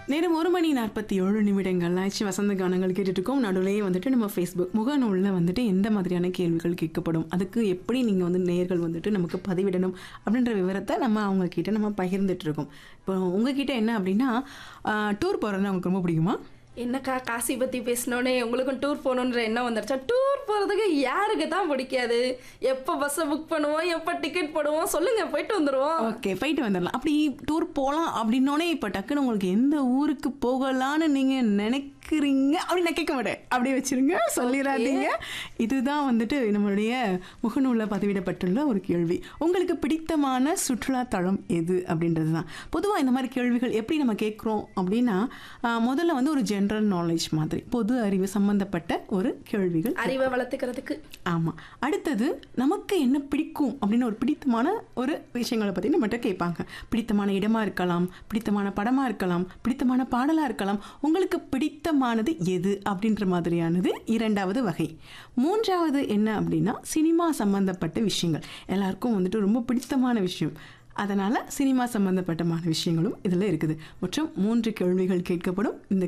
நேரம் ஒரு மணி நாற்பத்தி ஏழு நிமிடங்கள் ஆயிடுச்சு வசந்த கானங்கள் கேட்டுட்டு இருக்கோம் நடுவுலயே வந்துட்டு நம்ம ஃபேஸ்புக் முகநூலில் வந்துட்டு எந்த மாதிரியான கேள்விகள் கேட்கப்படும் அதுக்கு எப்படி நீங்கள் வந்து நேயர்கள் வந்துட்டு நமக்கு பதிவிடணும் அப்படின்ற விவரத்தை நம்ம அவங்க கிட்ட நம்ம பகிர்ந்துட்டு இருக்கோம் இப்போ உங்ககிட்ட என்ன அப்படின்னா டூர் போகிறதுனா உங்களுக்கு ரொம்ப பிடிக்குமா என்னக்கா காசி பற்றி பேசினோடனே உங்களுக்கும் டூர் போகணுன்ற எண்ணம் வந்துருச்சா டூர் போகிறதுக்கு யாருக்கு தான் பிடிக்காது எப்போ பஸ்ஸை புக் பண்ணுவோம் எப்போ டிக்கெட் போடுவோம் சொல்லுங்கள் போயிட்டு வந்துடுவோம் ஓகே போயிட்டு வந்துடலாம் அப்படி டூர் போகலாம் அப்படின்னோடனே இப்போ டக்குன்னு உங்களுக்கு எந்த ஊருக்கு போகலான்னு நீங்கள் நினைக்கிறீங்க அப்படி நான் கேட்க மாட்டேன் அப்படியே வச்சிருங்க சொல்லிடாதீங்க இதுதான் வந்துட்டு நம்மளுடைய முகநூலில் பதிவிடப்பட்டுள்ள ஒரு கேள்வி உங்களுக்கு பிடித்தமான சுற்றுலா தளம் எது அப்படின்றது தான் பொதுவாக இந்த மாதிரி கேள்விகள் எப்படி நம்ம கேட்குறோம் அப்படின்னா ஆஹ், முதல்ல வந்து ஒரு ஜென்ரல் நாலேஜ் மாதிரி பொது அறிவு சம்பந்தப்பட்ட ஒரு கேள்விகள் அறிவை வளர்த்துக்கிறதுக்கு ஆமாம் அடுத்தது நமக்கு என்ன பிடிக்கும் அப்படின்னு ஒரு பிடித்தமான ஒரு விஷயங்களை பற்றி நம்மகிட்ட கேட்பாங்க பிடித்தமான இடமா இருக்கலாம் பிடித்தமான படமாக இருக்கலாம் பிடித்தமான பாடலாக இருக்கலாம் உங்களுக்கு பிடித்தமானது எது அப்படின்ற மாதிரியானது இரண்டாவது வகை மூன்றாவது என்ன அப்படின்னா சினிமா சம்பந்தப்பட்ட விஷயங்கள் எல்லாருக்கும் வந்துட்டு ரொம்ப பிடித்தமான விஷயம் அதனால் சினிமா சம்பந்தப்பட்டமான விஷயங்களும் இதில் இருக்குது மொத்தம் மூன்று கேள்விகள் கேட்கப்படும் இந்த